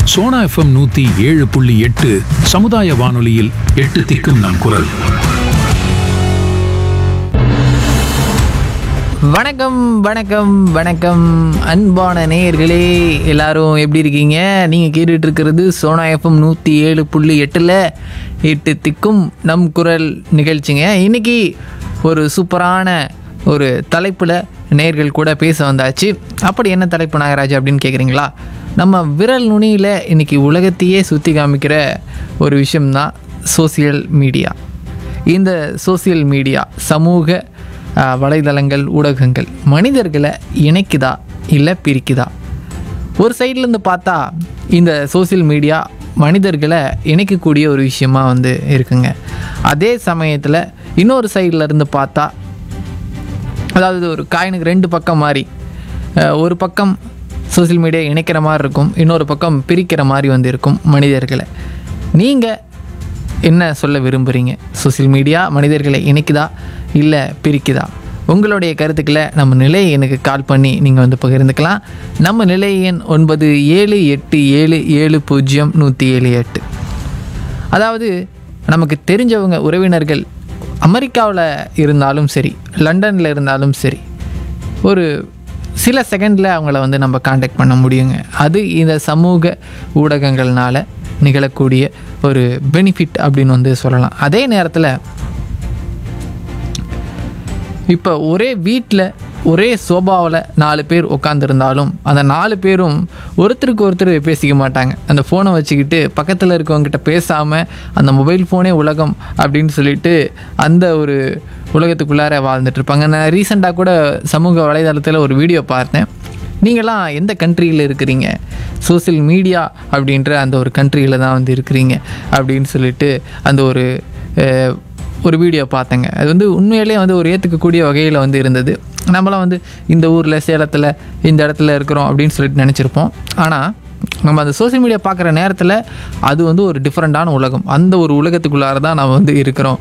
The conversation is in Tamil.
சோனா எஃப்எம் நூத்தி ஏழு புள்ளி எட்டு சமுதாய வானொலியில் எட்டு திக்கும் நம் குரல் வணக்கம் வணக்கம் வணக்கம் அன்பான நேயர்களே எல்லாரும் எப்படி இருக்கீங்க நீங்கள் கேட்டுட்டு இருக்கிறது சோனா எஃப்எம் நூற்றி ஏழு புள்ளி எட்டில் எட்டு திக்கும் நம் குரல் நிகழ்ச்சிங்க இன்னைக்கு ஒரு சூப்பரான ஒரு தலைப்பில் நேர்கள் கூட பேச வந்தாச்சு அப்படி என்ன தலைப்பு நாகராஜ் அப்படின்னு கேட்குறீங்களா நம்ம விரல் நுனியில் இன்னைக்கு உலகத்தையே சுற்றி காமிக்கிற ஒரு விஷயம்தான் சோசியல் மீடியா இந்த சோசியல் மீடியா சமூக அஹ், வலைதளங்கள் ஊடகங்கள் மனிதர்களை இணைக்குதா இல்லை பிரிக்குதா ஒரு சைட்லேருந்து பார்த்தா இந்த சோஷியல் மீடியா மனிதர்களை இணைக்கக்கூடிய ஒரு விஷயமா வந்து இருக்குங்க அதே சமயத்தில் இன்னொரு சைடில் இருந்து பார்த்தா அதாவது ஒரு காயினுக்கு ரெண்டு பக்கம் மாதிரி அஹ், ஒரு பக்கம் சோஷியல் மீடியா இணைக்கிற மாதிரி இருக்கும் இன்னொரு பக்கம் பிரிக்கிற மாதிரி வந்து இருக்கும் மனிதர்களை நீங்கள் என்ன சொல்ல விரும்புகிறீங்க சோஷியல் மீடியா மனிதர்களை இணைக்குதா இல்லை பிரிக்குதா உங்களுடைய கருத்துக்களை நம்ம நிலை எனக்கு கால் பண்ணி நீங்கள் வந்து பகிர்ந்துக்கலாம் நம்ம நிலை எண் ஒன்பது ஏழு எட்டு ஏழு ஏழு பூஜ்ஜியம் நூற்றி ஏழு எட்டு அதாவது நமக்கு தெரிஞ்சவங்க உறவினர்கள் அமெரிக்காவில் இருந்தாலும் சரி லண்டனில் இருந்தாலும் சரி ஒரு சில செகண்டில் அவங்கள வந்து நம்ம காண்டாக்ட் பண்ண முடியுங்க அது இந்த சமூக ஊடகங்கள்னால நிகழக்கூடிய ஒரு பெனிஃபிட் அப்படின்னு வந்து சொல்லலாம் அதே நேரத்தில் இப்போ ஒரே வீட்டில் ஒரே சோபாவில் நாலு பேர் உட்காந்துருந்தாலும் அந்த நாலு பேரும் ஒருத்தருக்கு ஒருத்தர் பேசிக்க மாட்டாங்க அந்த ஃபோனை வச்சுக்கிட்டு பக்கத்தில் இருக்கவங்ககிட்ட பேசாமல் அந்த மொபைல் ஃபோனே உலகம் அப்படின்னு சொல்லிட்டு அந்த ஒரு உலகத்துக்குள்ளார வாழ்ந்துட்டு இருப்பாங்க நான் ரீசெண்டாக கூட சமூக வலைதளத்தில் ஒரு வீடியோ பார்த்தேன் நீங்களாம் எந்த கண்ட்ரியில் இருக்கிறீங்க சோஷியல் மீடியா அப்படின்ற அந்த ஒரு கண்ட்ரியில் தான் வந்து இருக்கிறீங்க அப்படின்னு சொல்லிட்டு அந்த ஒரு அஹ், ஒரு வீடியோ பார்த்தேங்க அது வந்து உண்மையிலேயே வந்து ஒரு ஏற்றுக்கக்கூடிய வகையில் வந்து இருந்தது நம்மளாம் வந்து இந்த ஊரில் சேலத்தில் இந்த இடத்துல இருக்கிறோம் அப்படின்னு சொல்லிட்டு நினச்சிருப்போம் ஆனால் நம்ம அந்த சோஷியல் மீடியா பார்க்குற நேரத்தில் அது வந்து ஒரு டிஃப்ரெண்ட்டான உலகம் அந்த ஒரு உலகத்துக்குள்ளார தான் நம்ம வந்து இருக்கிறோம்